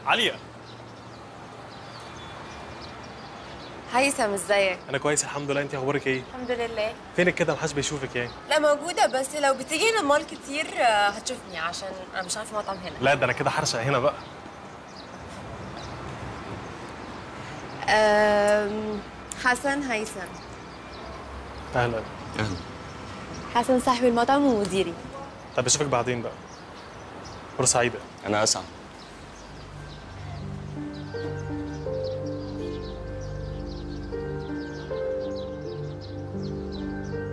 عليا هيثم ازيك انا كويس الحمد لله انت اخبارك ايه الحمد لله فينك كده محدش بيشوفك يعني لا موجودة بس لو بتيجي هنا المول كتير آه، هتشوفني عشان انا مش عارفة مطعم هنا لا ده انا كده حرشق هنا بقى أم، حسن هيثم اهلا اهلا حسن صاحب المطعم ومديري طب اشوفك بعدين بقى فرصه سعيده انا اسعد